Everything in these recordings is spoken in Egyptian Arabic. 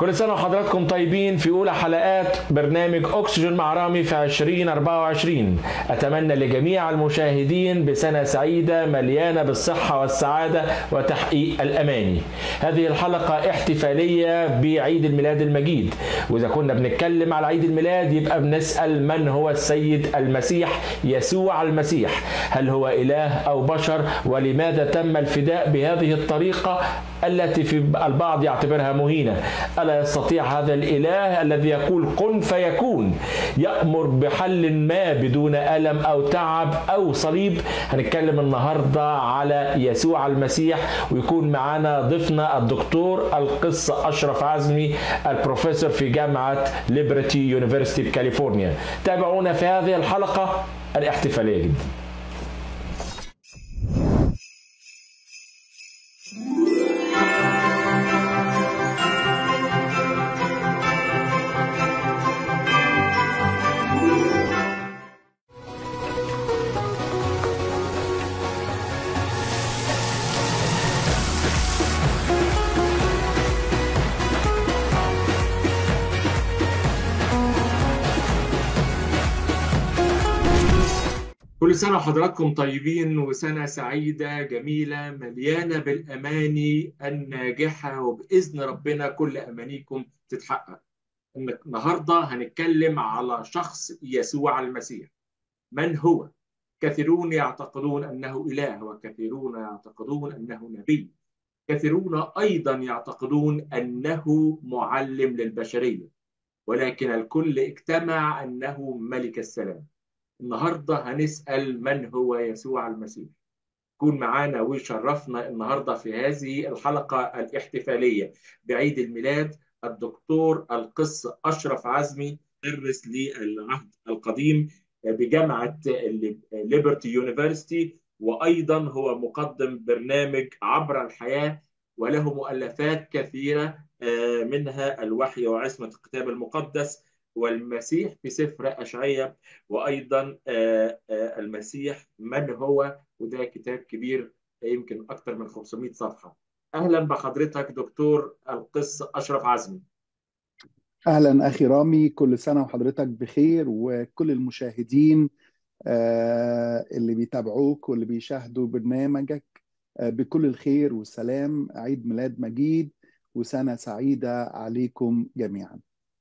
كل سنة وحضراتكم طيبين في أولى حلقات برنامج أكسجين مع رامي في 2024 أتمنى لجميع المشاهدين بسنة سعيدة مليانة بالصحة والسعادة وتحقيق الأماني هذه الحلقة احتفالية بعيد الميلاد المجيد وإذا كنا بنتكلم على عيد الميلاد يبقى بنسأل من هو السيد المسيح يسوع المسيح هل هو إله أو بشر ولماذا تم الفداء بهذه الطريقة التي في البعض يعتبرها مهينة ألا يستطيع هذا الإله الذي يقول كن فيكون يأمر بحل ما بدون ألم أو تعب أو صليب هنتكلم النهاردة على يسوع المسيح ويكون معنا ضيفنا الدكتور القس أشرف عزمي البروفيسور في جامعة ليبرتي يونيفرسيتي بكاليفورنيا تابعونا في هذه الحلقة الاحتفالية جدا كل سنة وحضراتكم طيبين وسنة سعيدة جميلة مليانة بالأماني الناجحة وبإذن ربنا كل أمانيكم تتحقق. النهاردة هنتكلم على شخص يسوع المسيح. من هو؟ كثيرون يعتقدون أنه إله وكثيرون يعتقدون أنه نبي. كثيرون أيضا يعتقدون أنه معلم للبشرية. ولكن الكل اجتمع أنه ملك السلام. النهارده هنسأل من هو يسوع المسيح كون معانا ويشرفنا النهارده في هذه الحلقة الاحتفالية بعيد الميلاد الدكتور القس أشرف عزمي مدرس للعهد القديم بجامعة ليبرتي يونيفرسيتي وأيضا هو مقدم برنامج عبر الحياة وله مؤلفات كثيرة منها الوحي وعصمة الكتاب المقدس والمسيح في سفر أشعية وأيضا المسيح من هو وده كتاب كبير يمكن أكثر من 500 صفحة أهلا بحضرتك دكتور القس أشرف عزمي أهلا أخي رامي كل سنة وحضرتك بخير وكل المشاهدين اللي بيتابعوك واللي بيشاهدوا برنامجك بكل الخير والسلام عيد ميلاد مجيد وسنة سعيدة عليكم جميعاً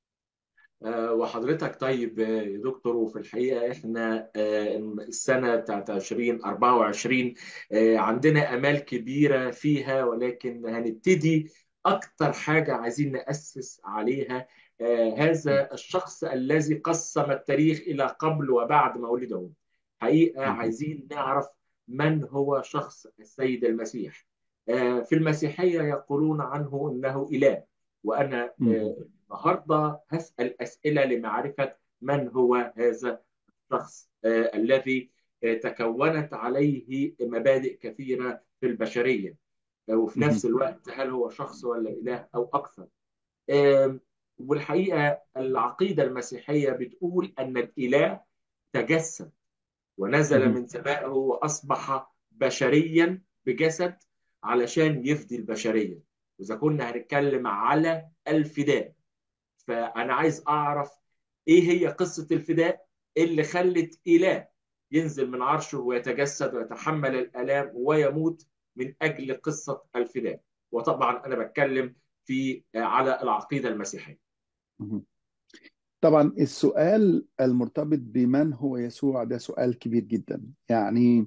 وحضرتك طيب يا دكتور وفي الحقيقه احنا السنه بتاعت 2024 عندنا امال كبيره فيها ولكن هنبتدي اكتر حاجه عايزين ناسس عليها هذا الشخص الذي قسم التاريخ الى قبل وبعد مولده حقيقه عايزين نعرف من هو شخص السيد المسيح في المسيحيه يقولون عنه انه اله وانا النهارده هسال اسئله لمعرفه من هو هذا الشخص آه الذي آه تكونت عليه مبادئ كثيره في البشريه آه وفي نفس الوقت هل هو شخص ولا اله او اكثر آه والحقيقه العقيده المسيحيه بتقول ان الاله تجسد ونزل من سمائه واصبح بشريا بجسد علشان يفدي البشريه واذا كنا هنتكلم على الفداء فانا عايز اعرف ايه هي قصه الفداء اللي خلت اله ينزل من عرشه ويتجسد ويتحمل الالام ويموت من اجل قصه الفداء وطبعا انا بتكلم في على العقيده المسيحيه طبعا السؤال المرتبط بمن هو يسوع ده سؤال كبير جدا يعني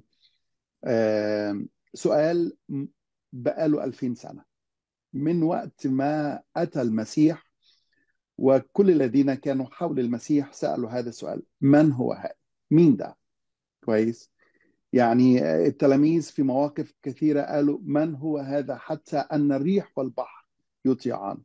سؤال بقاله 2000 سنه من وقت ما اتى المسيح وكل الذين كانوا حول المسيح سألوا هذا السؤال من هو هذا؟ مين ده؟ كويس؟ يعني التلاميذ في مواقف كثيرة قالوا من هو هذا حتى أن الريح والبحر يطيعان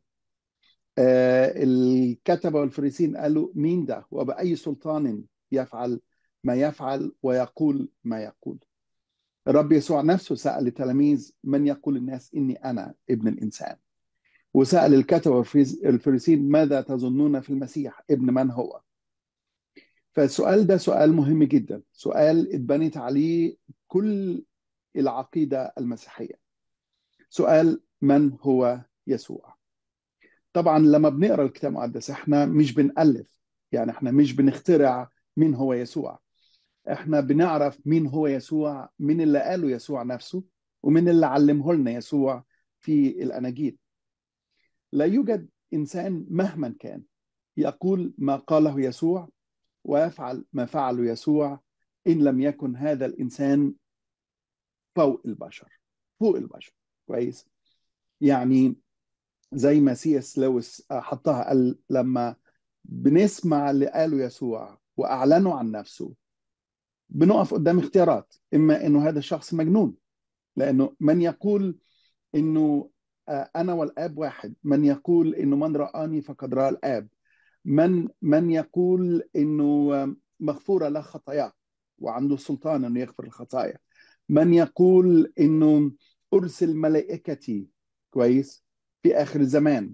الكتبة والفريسين قالوا مين ده وبأي سلطان يفعل ما يفعل ويقول ما يقول الرب يسوع نفسه سأل التلاميذ من يقول الناس إني أنا ابن الإنسان وسأل الكتبة والفريسين ماذا تظنون في المسيح ابن من هو فالسؤال ده سؤال مهم جدا سؤال اتبنت عليه كل العقيدة المسيحية سؤال من هو يسوع طبعا لما بنقرا الكتاب المقدس احنا مش بنألف يعني احنا مش بنخترع مين هو يسوع احنا بنعرف مين هو يسوع من اللي قاله يسوع نفسه ومن اللي علمه لنا يسوع في الأناجيل لا يوجد إنسان مهما كان يقول ما قاله يسوع ويفعل ما فعله يسوع إن لم يكن هذا الإنسان فوق البشر فوق البشر كويس يعني زي ما سي اس لويس حطها قال لما بنسمع اللي قاله يسوع واعلنه عن نفسه بنقف قدام اختيارات اما انه هذا الشخص مجنون لانه من يقول انه انا والاب واحد من يقول انه من رآني فقد رأى الاب من من يقول انه مغفوره له خطاياه وعنده سلطان انه يغفر الخطايا من يقول انه ارسل ملائكتي كويس في اخر الزمان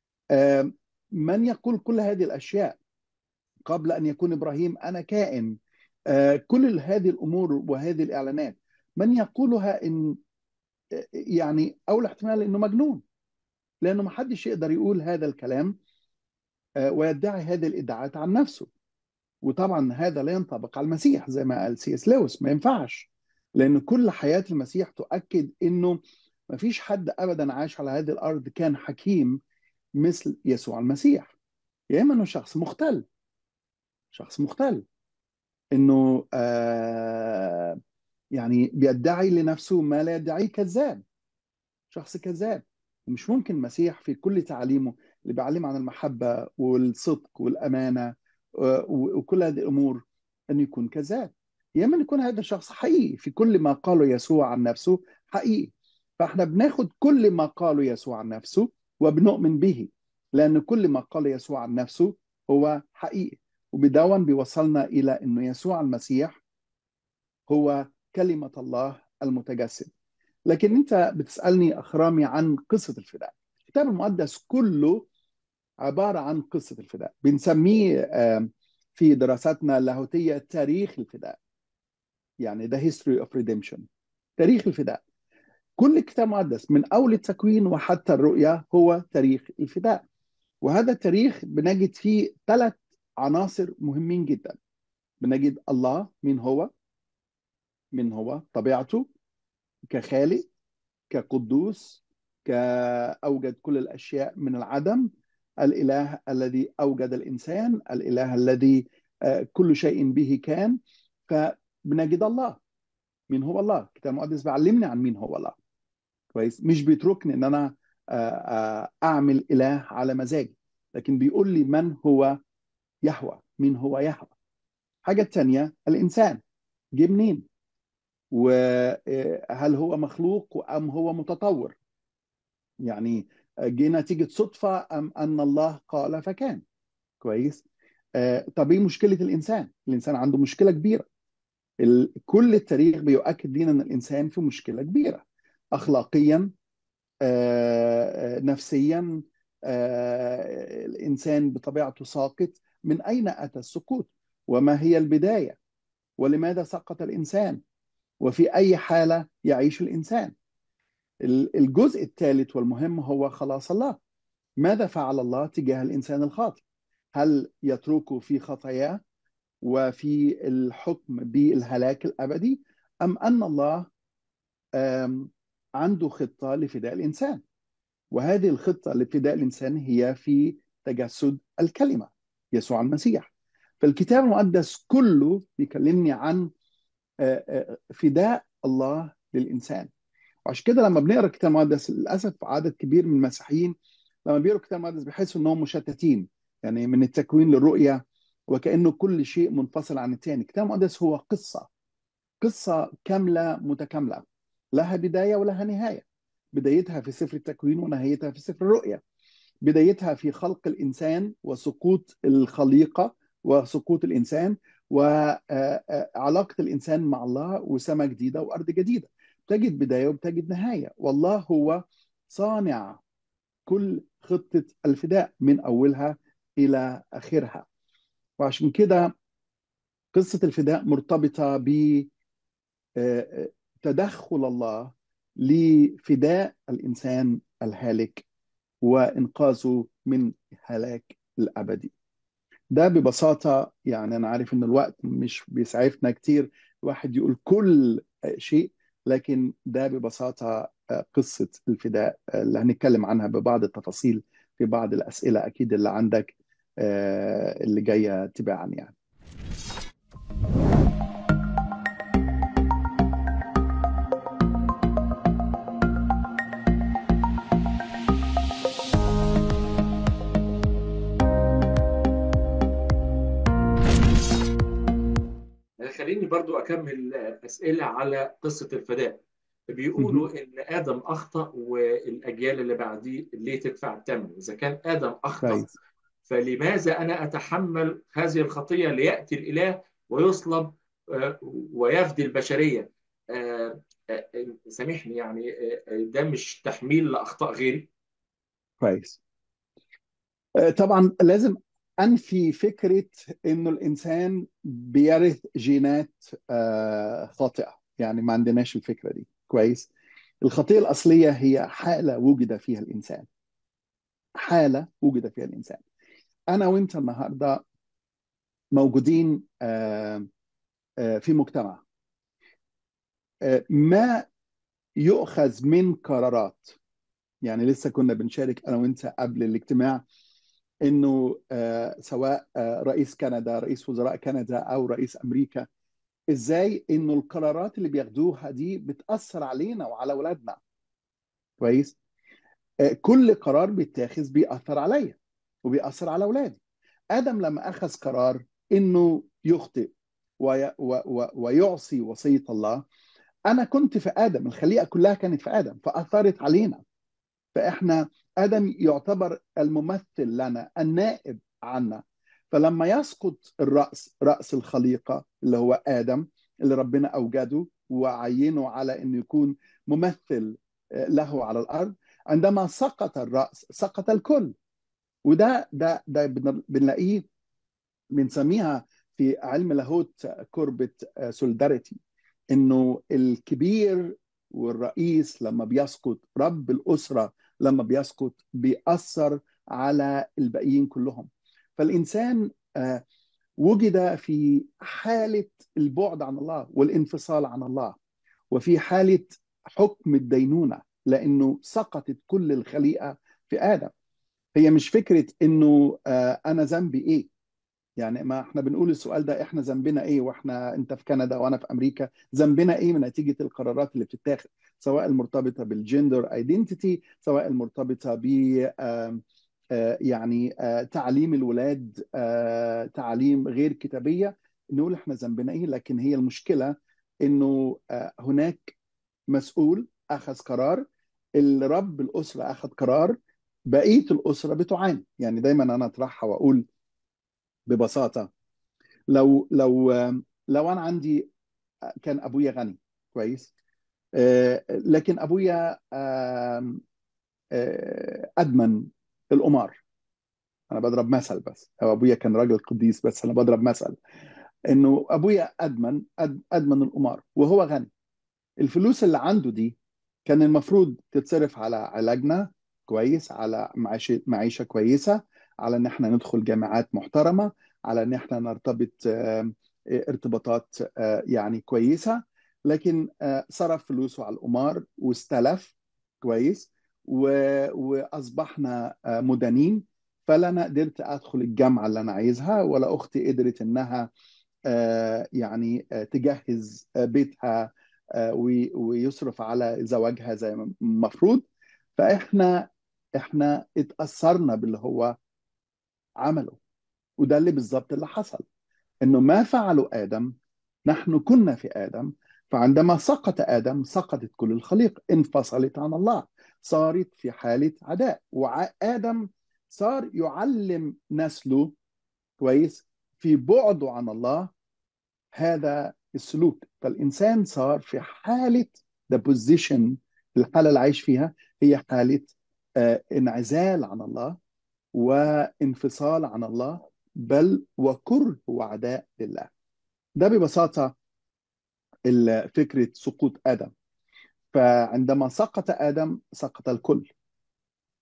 من يقول كل هذه الاشياء قبل ان يكون ابراهيم انا كائن كل هذه الامور وهذه الاعلانات من يقولها ان يعني اول احتمال انه مجنون لانه ما حدش يقدر يقول هذا الكلام ويدعي هذه الادعاءات عن نفسه وطبعا هذا لا ينطبق على المسيح زي ما قال سي اس لويس ما ينفعش لان كل حياه المسيح تؤكد انه ما فيش حد ابدا عاش على هذه الارض كان حكيم مثل يسوع المسيح يا اما انه شخص مختل شخص مختل انه آه يعني بيدعي لنفسه ما لا يدعيه كذاب شخص كذاب ومش ممكن المسيح في كل تعاليمه اللي بيعلم عن المحبة والصدق والأمانة وكل هذه الأمور أن يكون كذاب يا إما أن يكون هذا الشخص حقيقي في كل ما قاله يسوع عن نفسه حقيقي فاحنا بناخد كل ما قاله يسوع عن نفسه وبنؤمن به لأن كل ما قال يسوع عن نفسه هو حقيقي وبدون بيوصلنا إلى أنه يسوع المسيح هو كلمة الله المتجسد لكن أنت بتسألني أخرامي عن قصة الفداء الكتاب المقدس كله عبارة عن قصة الفداء بنسميه في دراساتنا اللاهوتية تاريخ الفداء يعني the history of redemption تاريخ الفداء كل الكتاب المقدس من أول التكوين وحتى الرؤيا هو تاريخ الفداء وهذا التاريخ بنجد فيه ثلاث عناصر مهمين جدا بنجد الله مين هو من هو طبيعته كخالق كقدوس كأوجد كل الأشياء من العدم الإله الذي أوجد الإنسان الإله الذي كل شيء به كان فبنجد الله مين هو الله الكتاب المقدس بيعلمني عن مين هو الله كويس مش بيتركني ان انا اعمل اله على مزاجي لكن بيقول لي من هو يهوى مين هو يهوى حاجه الثانيه الانسان جه منين وهل هو مخلوق ام هو متطور يعني جه نتيجه صدفه ام ان الله قال فكان كويس طب ايه مشكله الانسان الانسان عنده مشكله كبيره كل التاريخ بيؤكد لنا ان الانسان في مشكله كبيره اخلاقيا نفسيا الانسان بطبيعته ساقط من اين اتى السقوط وما هي البدايه ولماذا سقط الانسان وفي اي حاله يعيش الانسان الجزء الثالث والمهم هو خلاص الله ماذا فعل الله تجاه الانسان الخاطئ هل يتركه في خطاياه وفي الحكم بالهلاك الابدي ام ان الله عنده خطه لفداء الانسان وهذه الخطه لفداء الانسان هي في تجسد الكلمه يسوع المسيح فالكتاب المقدس كله بيكلمني عن فداء الله للانسان وعشان كده لما بنقرا الكتاب المقدس للاسف عدد كبير من المسيحيين لما بيقروا الكتاب المقدس بيحسوا انهم مشتتين يعني من التكوين للرؤيه وكانه كل شيء منفصل عن الثاني الكتاب المقدس هو قصه قصه كامله متكامله لها بدايه ولها نهايه بدايتها في سفر التكوين ونهايتها في سفر الرؤيا بدايتها في خلق الانسان وسقوط الخليقه وسقوط الانسان وعلاقه الانسان مع الله وسماء جديده وارض جديده تجد بدايه وبتجد نهايه والله هو صانع كل خطه الفداء من اولها الى اخرها وعشان كده قصه الفداء مرتبطه ب تدخل الله لفداء الانسان الهالك وإنقاذه من هلاك الأبدي ده ببساطة يعني أنا عارف إن الوقت مش بيسعفنا كتير الواحد يقول كل شيء لكن ده ببساطة قصة الفداء اللي هنتكلم عنها ببعض التفاصيل في بعض الأسئلة أكيد اللي عندك اللي جاية تباعا يعني خليني برضو أكمل أسئلة على قصة الفداء بيقولوا إن آدم أخطأ والأجيال اللي بعديه اللي تدفع الثمن إذا كان آدم أخطأ كويس فلماذا أنا أتحمل هذه الخطية ليأتي الإله ويصلب ويفدي البشرية سامحني يعني ده مش تحميل لأخطاء غيري كويس طبعا لازم انفي فكره انه الانسان بيرث جينات خاطئه يعني ما عندناش الفكره دي كويس الخطيه الاصليه هي حاله وجد فيها الانسان حاله وجد فيها الانسان انا وانت النهارده موجودين في مجتمع ما يؤخذ من قرارات يعني لسه كنا بنشارك انا وانت قبل الاجتماع انه سواء رئيس كندا رئيس وزراء كندا او رئيس امريكا ازاي انه القرارات اللي بياخدوها دي بتاثر علينا وعلى اولادنا كويس كل قرار بيتاخذ بيأثر عليا وبيأثر على اولادي ادم لما اخذ قرار انه يخطئ وي و ويعصي وصيه الله انا كنت في ادم الخليقه كلها كانت في ادم فاثرت علينا فاحنا ادم يعتبر الممثل لنا النائب عنا فلما يسقط الراس راس الخليقه اللي هو ادم اللي ربنا اوجده وعينه على انه يكون ممثل له على الارض عندما سقط الراس سقط الكل وده ده ده بنلاقيه بنسميها في علم لاهوت كوربة سوليداريتي انه الكبير والرئيس لما بيسقط رب الاسره لما بيسقط بيأثر على الباقيين كلهم فالإنسان وجد في حالة البعد عن الله والانفصال عن الله وفي حالة حكم الدينونة لأنه سقطت كل الخليقة في آدم هي مش فكرة إنه أنا ذنبي إيه يعني ما احنا بنقول السؤال ده احنا ذنبنا ايه واحنا انت في كندا وانا في امريكا ذنبنا ايه من نتيجه القرارات اللي بتتاخد سواء المرتبطه بالجندر ايدنتيتي سواء المرتبطه ب يعني تعليم الولاد تعليم غير كتابيه نقول احنا ذنبنا ايه لكن هي المشكله انه هناك مسؤول اخذ قرار الرب الاسره اخذ قرار بقيه الاسره بتعاني يعني دايما انا اطرحها واقول ببساطه لو لو لو انا عندي كان ابويا غني كويس لكن ابويا ادمن القمار انا بضرب مثل بس او ابويا كان راجل قديس بس انا بضرب مثل انه ابويا ادمن ادمن القمار وهو غني الفلوس اللي عنده دي كان المفروض تتصرف على علاجنا كويس على معيشه معيشه كويسه على ان احنا ندخل جامعات محترمه على ان احنا نرتبط ارتباطات يعني كويسه لكن صرف فلوسه على القمار واستلف كويس واصبحنا مدانين فلا انا قدرت ادخل الجامعه اللي انا عايزها ولا اختي قدرت انها يعني تجهز بيتها ويصرف على زواجها زي ما المفروض فاحنا احنا اتاثرنا باللي هو عمله وده اللي بالظبط اللي حصل انه ما فعله ادم نحن كنا في ادم فعندما سقط ادم سقطت كل الخليقه انفصلت عن الله صارت في حاله عداء وادم صار يعلم نسله كويس في بعده عن الله هذا السلوك فالانسان صار في حاله ذا بوزيشن الحاله اللي عايش فيها هي حاله آه انعزال عن الله وانفصال عن الله بل وكره وعداء لله ده ببساطه فكره سقوط ادم فعندما سقط ادم سقط الكل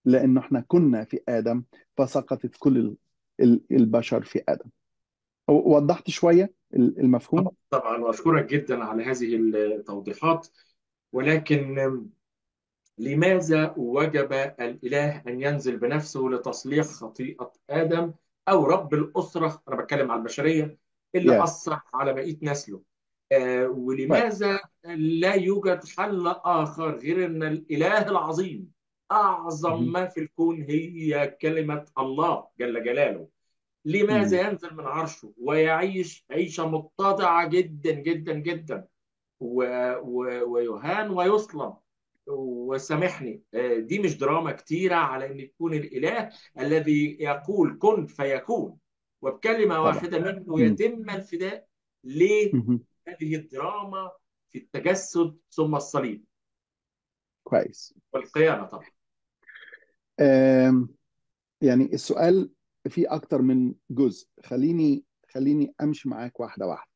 لانه احنا كنا في ادم فسقطت كل ال- ال- البشر في ادم وضحت شويه المفهوم طبعا واشكرك جدا على هذه التوضيحات ولكن لماذا وجب الاله ان ينزل بنفسه لتصليح خطيئه ادم او رب الاسره انا بتكلم على البشريه اللي يا اثر على بقيه نسله آه، كويس ولماذا لا يوجد حل آخر غير أن الإله العظيم أعظم مهم. ما في الكون هي كلمة الله جل جلاله لماذا مم. ينزل من عرشه ويعيش عيشة متضعة جدا جدا جدا و... و... ويهان ويصلب وسامحني آه، دي مش دراما كتيرة على أن يكون الإله الذي يقول كن فيكون وبكلمة طبعا واحدة منه مم. يتم الفداء ليه مهم. هذه الدراما في التجسد ثم الصليب كويس والقيامة طبعا آم، يعني السؤال فيه أكتر من جزء خليني خليني أمشي معاك واحدة واحدة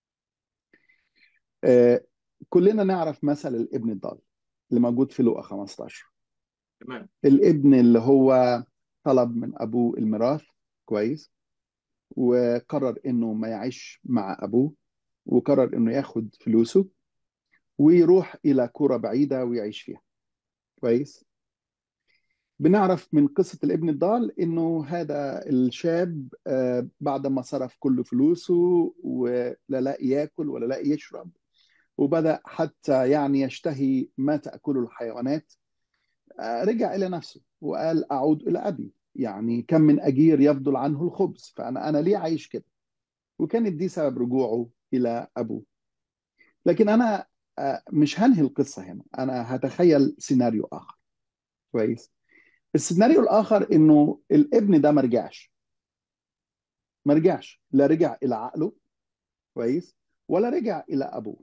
آه، كلنا نعرف مثل الابن الضال اللي موجود في لوقا 15 تمام الابن اللي هو طلب من أبوه الميراث كويس وقرر إنه ما يعيش مع أبوه وقرر إنه ياخد فلوسه ويروح إلى كرة بعيدة ويعيش فيها كويس بنعرف من قصة الابن الضال إنه هذا الشاب آه، بعد ما صرف كل فلوسه ولا لاقي ياكل ولا لاقي يشرب وبدأ حتى يعني يشتهي ما تأكله الحيوانات آه، رجع إلى نفسه وقال أعود إلى أبي يعني كم من أجير يفضل عنه الخبز فأنا أنا ليه عايش كده وكانت دي سبب رجوعه إلى أبوه لكن أنا آه، مش هنهي القصة هنا أنا هتخيل سيناريو آخر كويس السيناريو الآخر إنه الابن ده ما رجعش ما رجعش لا رجع إلى عقله كويس ولا رجع إلى أبوه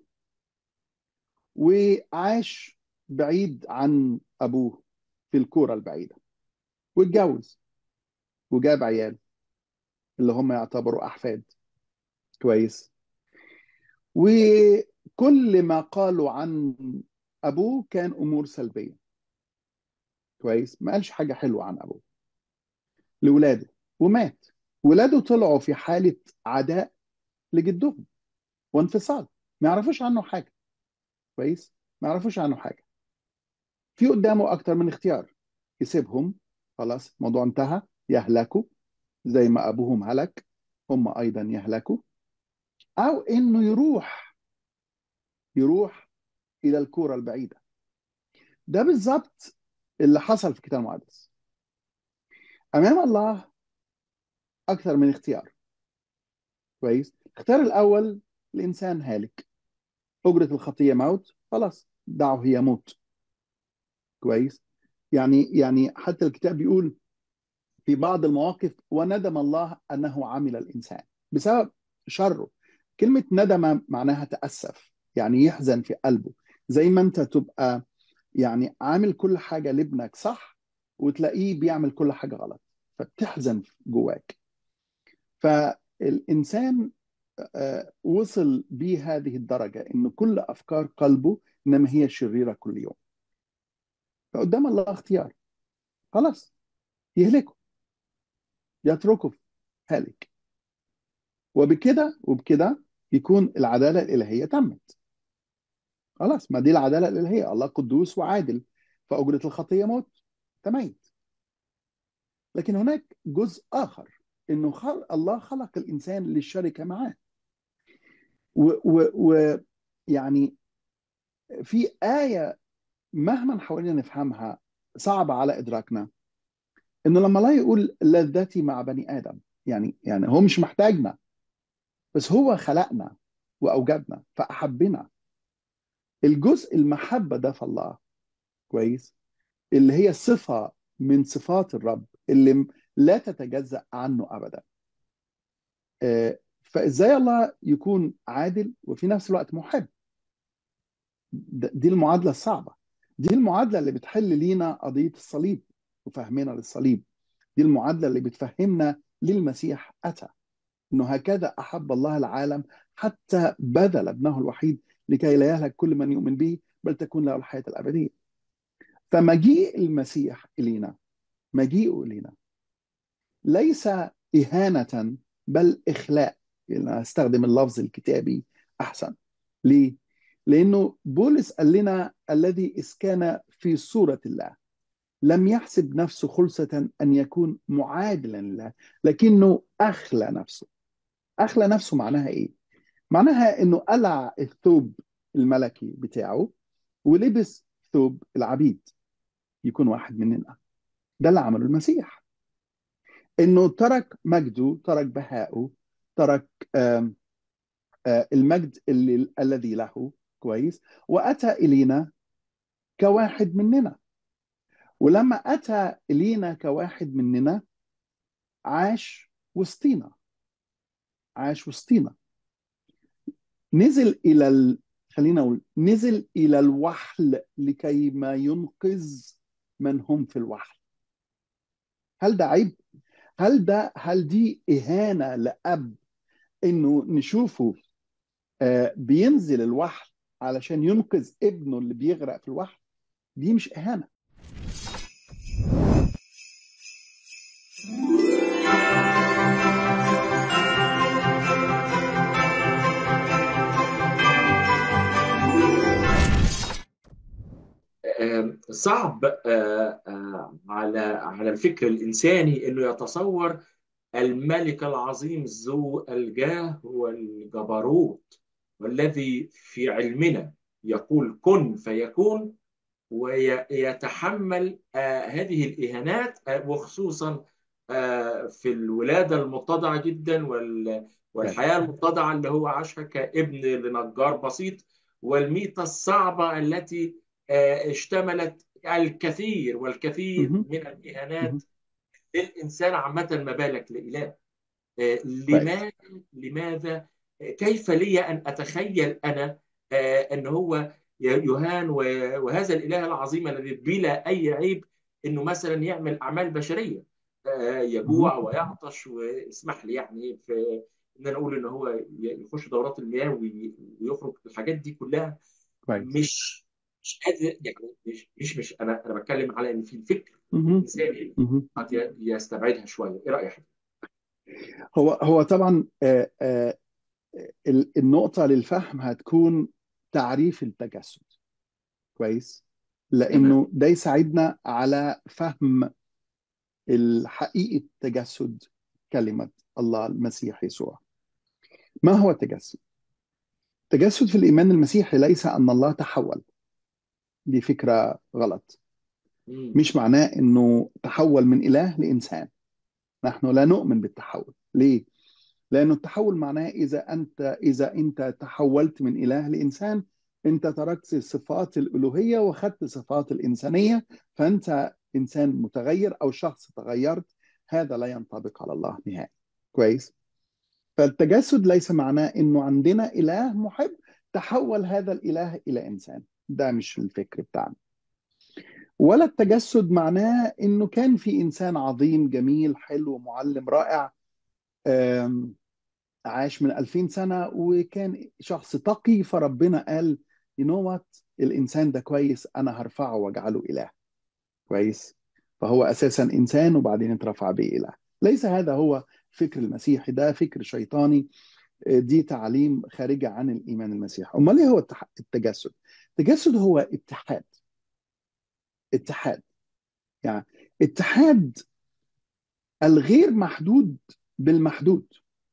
وعاش بعيد عن أبوه في الكورة البعيدة واتجوز وجاب عيال اللي هم يعتبروا أحفاد كويس وكل ما قالوا عن أبوه كان أمور سلبية كويس ما قالش حاجة حلوة عن أبوه لولاده ومات ولاده طلعوا في حالة عداء لجدهم وانفصال ما يعرفوش عنه حاجة كويس ما يعرفوش عنه حاجة في قدامه أكتر من اختيار يسيبهم خلاص الموضوع انتهى يهلكوا زي ما أبوهم هلك هم أيضا يهلكوا أو إنه يروح يروح إلى الكورة البعيدة ده بالظبط اللي حصل في الكتاب المقدس أمام الله أكثر من اختيار كويس الاختيار الأول الإنسان هالك أجرة الخطية موت خلاص دعه هي موت كويس يعني يعني حتى الكتاب بيقول في بعض المواقف وندم الله أنه عمل الإنسان بسبب شره كلمة ندم معناها تأسف يعني يحزن في قلبه زي ما أنت تبقى يعني عامل كل حاجة لابنك صح وتلاقيه بيعمل كل حاجة غلط فبتحزن جواك فالإنسان آه، وصل بيه هذه الدرجة إن كل أفكار قلبه إنما هي شريرة كل يوم فقدام الله اختيار خلاص يهلكه يتركه هالك وبكده وبكده يكون العدالة الإلهية تمت خلاص ما دي العدالة الإلهية الله قدوس وعادل فأجرة الخطية موت تميت لكن هناك جزء آخر إنه خلق الله خلق الإنسان للشركة معاه ويعني في آية مهما حاولنا نفهمها صعبة على إدراكنا إنه لما الله يقول لذتي مع بني آدم يعني يعني هو مش محتاجنا بس هو خلقنا وأوجدنا فأحبنا الجزء المحبة ده في الله كويس اللي هي صفة من صفات الرب اللي لا تتجزأ عنه أبدا آه، فإزاي الله يكون عادل وفي نفس الوقت محب د- دي المعادلة الصعبة دي المعادلة اللي بتحل لينا قضية الصليب وفهمنا للصليب دي المعادلة اللي بتفهمنا ليه المسيح أتى إنه هكذا أحب الله العالم حتى بذل ابنه الوحيد لكي لا يهلك كل من يؤمن به بل تكون له الحياة الأبدية فمجيء المسيح إلينا مجيئه إلينا ليس إهانة بل إخلاء يعني أستخدم اللفظ الكتابي أحسن ليه؟ لأنه بولس قال لنا الذي إذ كان في صورة الله لم يحسب نفسه خلصة أن يكون معادلا لله لكنه أخلى نفسه أخلى نفسه معناها إيه؟ معناها إنه قلع الثوب الملكي بتاعه ولبس ثوب العبيد يكون واحد مننا ده اللي عمله المسيح إنه ترك مجده ترك بهائه ترك آم آه المجد اللي الذي له كويس وأتى إلينا كواحد مننا ولما أتى إلينا كواحد مننا عاش وسطينا عاش وسطينا نزل إلى ال... خلينا أقول نزل إلى الوحل لكي ما ينقذ من هم في الوحل هل ده عيب؟ هل ده هل دي إهانة لأب إنه نشوفه آه بينزل الوحل علشان ينقذ ابنه اللي بيغرق في الوحل؟ دي مش إهانة صعب على على الفكر الانساني انه يتصور الملك العظيم ذو الجاه والجبروت والذي في علمنا يقول كن فيكون ويتحمل هذه الاهانات وخصوصا في الولاده المتضعه جدا والحياه المتضعه اللي هو عاشها كابن لنجار بسيط والميته الصعبه التي اشتملت الكثير والكثير من الاهانات للانسان عامه ما بالك لاله لماذا لماذا كيف لي ان اتخيل انا ان هو يهان وهذا الاله العظيم الذي بلا اي عيب انه مثلا يعمل اعمال بشريه يجوع ويعطش واسمح لي يعني في ان انا اقول ان هو يخش دورات المياه ويخرج الحاجات دي كلها مش مش قادر يعني مش مش, مش انا انا بتكلم على ان في الفكر الانساني قد يستبعدها شويه ايه رايك هو هو طبعا آآ آآ النقطه للفهم هتكون تعريف التجسد كويس لانه ده يساعدنا على فهم الحقيقه تجسد كلمه الله المسيح يسوع ما هو التجسد التجسد في الايمان المسيحي ليس ان الله تحول دي فكرة غلط مش معناه انه تحول من اله لانسان نحن لا نؤمن بالتحول ليه لانه التحول معناه اذا انت اذا انت تحولت من اله لانسان انت تركت صفات الالوهيه واخذت صفات الانسانيه فانت انسان متغير او شخص تغيرت هذا لا ينطبق على الله نهائي كويس فالتجسد ليس معناه انه عندنا اله محب تحول هذا الاله الى انسان ده مش الفكر بتاعنا ولا التجسد معناه انه كان في انسان عظيم جميل حلو معلم رائع عاش من 2000 سنه وكان شخص تقي فربنا قال يو نو وات الانسان ده كويس انا هرفعه واجعله اله كويس فهو اساسا انسان وبعدين اترفع به اله ليس هذا هو فكر المسيحي ده فكر شيطاني دي تعليم خارجه عن الايمان المسيحي امال ايه هو التجسد التجسد هو اتحاد اتحاد يعني اتحاد الغير محدود بالمحدود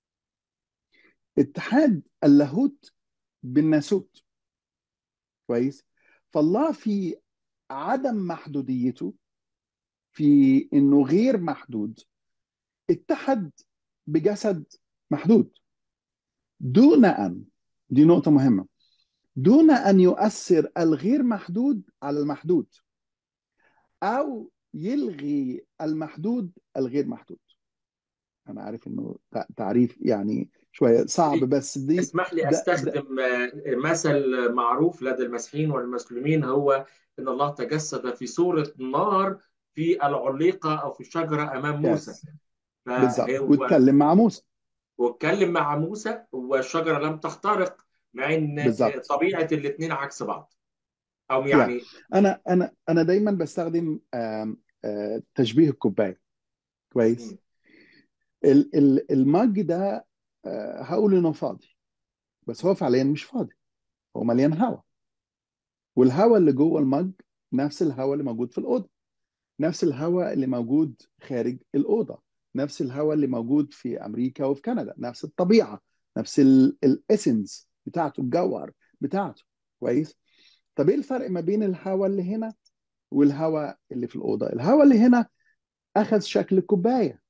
اتحاد اللاهوت بالناسوت كويس فالله في عدم محدوديته في انه غير محدود اتحد بجسد محدود دون ان دي نقطة مهمة دون ان يؤثر الغير محدود على المحدود او يلغي المحدود الغير محدود انا عارف انه تعريف يعني شويه صعب بس دي اسمح لي استخدم مثل معروف لدى المسيحيين والمسلمين هو ان الله تجسد في صوره نار في العليقه او في الشجره امام موسى بالظبط واتكلم مع موسى واتكلم مع موسى والشجره لم تخترق مع ان بالزبط. طبيعه الاثنين عكس بعض او يعني انا انا انا دايما بستخدم آه، تشبيه الكوبايه كويس مم. ال- ال- المج ده آه، هقول انه فاضي بس هو فعليا مش فاضي هو مليان هواء والهواء اللي جوه المج نفس الهواء اللي موجود في الاوضه نفس الهواء اللي موجود خارج الاوضه نفس الهواء اللي موجود في امريكا وفي كندا نفس الطبيعه نفس الاسنس بتاعته الجوهر بتاعته كويس طب ايه الفرق ما بين الهواء اللي هنا والهواء اللي في الاوضه الهواء اللي هنا اخذ شكل الكوبايه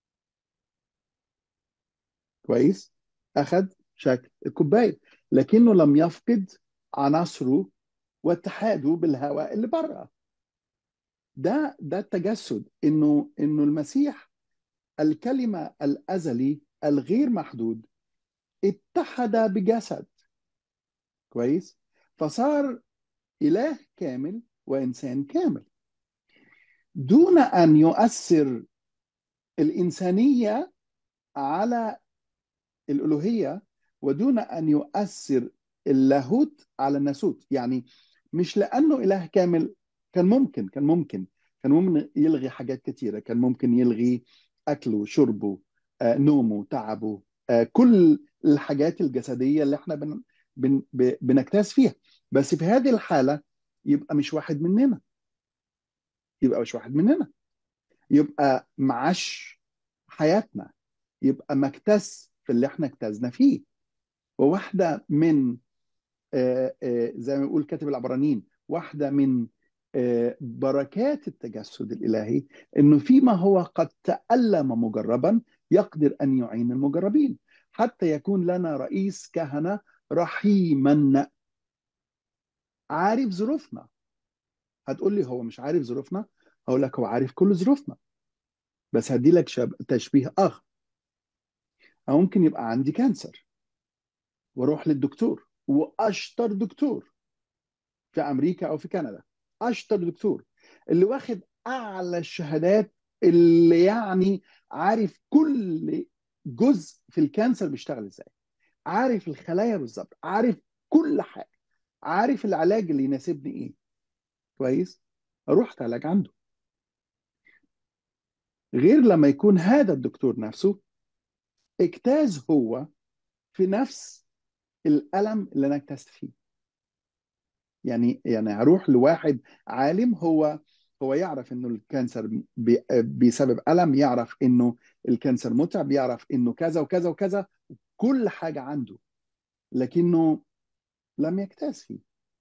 كويس اخذ شكل الكوبايه لكنه لم يفقد عناصره واتحاده بالهواء اللي بره ده ده التجسد انه انه المسيح الكلمه الازلي الغير محدود اتحد بجسد كويس فصار اله كامل وانسان كامل دون ان يؤثر الانسانيه على الالوهيه ودون ان يؤثر اللاهوت على الناسوت يعني مش لانه اله كامل كان ممكن كان ممكن كان ممكن يلغي حاجات كتيره كان ممكن يلغي اكله شربه آه، نومه تعبه آه، كل الحاجات الجسديه اللي احنا بن بن ب- بنجتاز فيها بس في هذه الحاله يبقى مش واحد مننا يبقى مش واحد مننا يبقى معاش حياتنا يبقى مكتس في اللي احنا اجتزنا فيه وواحده من آه، آه، زي ما يقول كاتب العبرانيين واحده من آه، بركات التجسد الالهي انه فيما هو قد تالم مجربا يقدر ان يعين المجربين حتى يكون لنا رئيس كهنه رحيما عارف ظروفنا هتقول لي هو مش عارف ظروفنا هقول لك هو عارف كل ظروفنا بس هدي لك شب... تشبيه اخر أو ممكن يبقى عندي كانسر واروح للدكتور واشطر دكتور في امريكا او في كندا اشطر دكتور اللي واخد اعلى الشهادات اللي يعني عارف كل جزء في الكانسر بيشتغل ازاي عارف الخلايا بالظبط عارف كل حاجه عارف العلاج اللي يناسبني ايه كويس رحت علاج عنده غير لما يكون هذا الدكتور نفسه اجتاز هو في نفس الالم اللي انا اجتزت فيه يعني يعني هروح لواحد عالم هو هو يعرف انه الكانسر بي- بسبب الم يعرف انه الكانسر متعب يعرف انه كذا وكذا وكذا كل حاجه عنده لكنه لم يجتاز فيه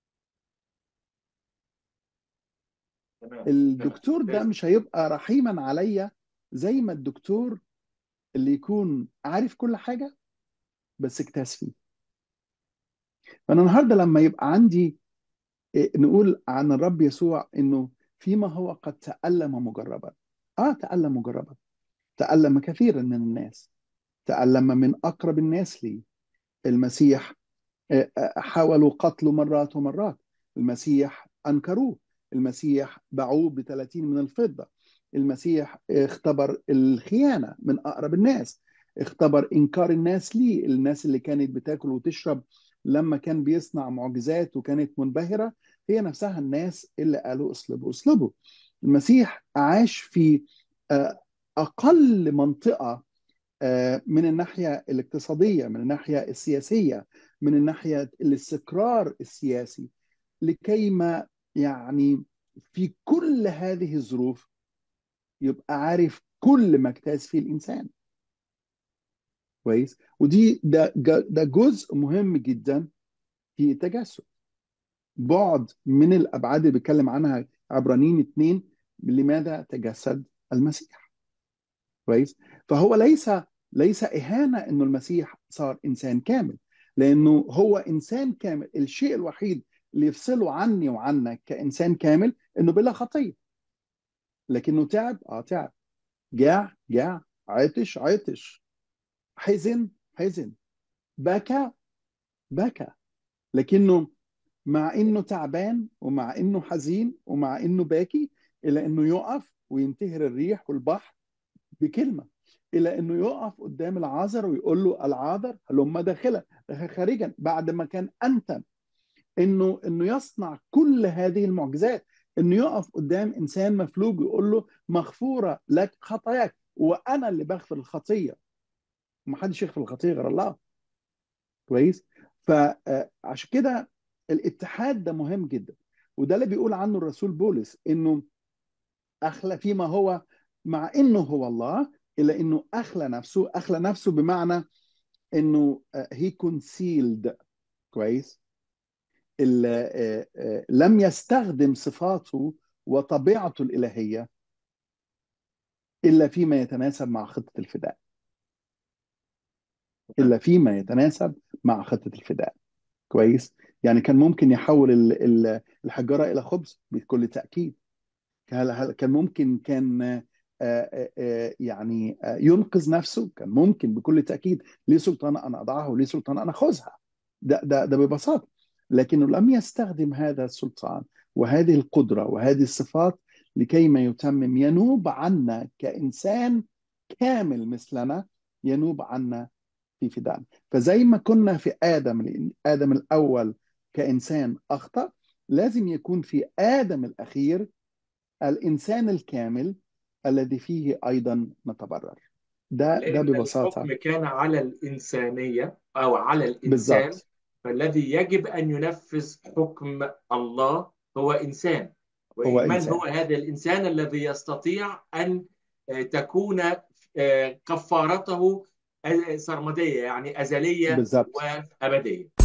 تمام تمام الدكتور ده ممتاز مش هيبقى رحيما عليا زي ما الدكتور اللي يكون عارف كل حاجه بس اجتاز فيه فانا النهارده لما يبقى عندي إيه، نقول عن الرب يسوع انه فيما هو قد تألم مجربا اه تألم مجربا تألم كثيرا من الناس تألم من أقرب الناس لي المسيح آه، آه، حاولوا قتله مرات ومرات المسيح أنكروه المسيح باعوه ب 30 من الفضة المسيح اختبر الخيانة من أقرب الناس اختبر إنكار الناس ليه الناس اللي كانت بتاكل وتشرب لما كان بيصنع معجزات وكانت منبهرة هي نفسها الناس اللي قالوا اصلبوا اصلبوا المسيح عاش في آه، أقل منطقة آه، من الناحية الاقتصادية من الناحية السياسية من الناحية الاستقرار السياسي لكي ما يعني في كل هذه الظروف يبقى عارف كل ما اجتاز فيه الإنسان كويس ودي ده ده جزء مهم جدا في التجسد بعد من الأبعاد اللي بيتكلم عنها عبرانيين اتنين لماذا تجسد المسيح كويس فهو ليس ليس إهانة إنه المسيح صار إنسان كامل لأنه هو إنسان كامل الشيء الوحيد اللي يفصله عني وعنك كإنسان كامل إنه بلا خطية لكنه تعب اه تعب جاع جاع عطش عطش حزن حزن بكى بكى لكنه مع انه تعبان ومع انه حزين ومع انه باكي الى انه يقف وينتهر الريح والبحر بكلمه الى انه يقف قدام العازر ويقول له العازر هلم داخلا خارجا بعد ما كان انتم انه انه يصنع كل هذه المعجزات انه يقف قدام انسان مفلوج ويقول له مغفوره لك خطاياك وانا اللي بغفر الخطيه ومحدش يغفر الخطيه غير الله كويس فعشان كده الاتحاد ده مهم جدا وده اللي بيقول عنه الرسول بولس انه اخلى فيما هو مع انه هو الله الا انه اخلى نفسه اخلى نفسه بمعنى انه هي كونسيلد كويس لم يستخدم صفاته وطبيعته الالهيه الا فيما يتناسب مع خطه الفداء الا فيما يتناسب مع خطه الفداء كويس يعني كان ممكن يحول الحجاره الى خبز بكل تاكيد كان ممكن كان يعني ينقذ نفسه كان ممكن بكل تاكيد ليه سلطان ان اضعها وليه سلطان ان اخذها ده ده ده ببساطه لكنه لم يستخدم هذا السلطان وهذه القدره وهذه الصفات لكي ما يتمم ينوب عنا كانسان كامل مثلنا ينوب عنا في فدان فزي ما كنا في ادم ادم الاول كانسان اخطا لازم يكون في ادم الاخير الانسان الكامل الذي فيه ايضا نتبرر ده ده ببساطه الحكم كان على الانسانيه او على الانسان بالظبط فالذي يجب ان ينفذ حكم الله هو انسان هو من إنسان. هو هذا الانسان الذي يستطيع ان تكون كفارته سرمديه يعني ازليه بالظبط وابديه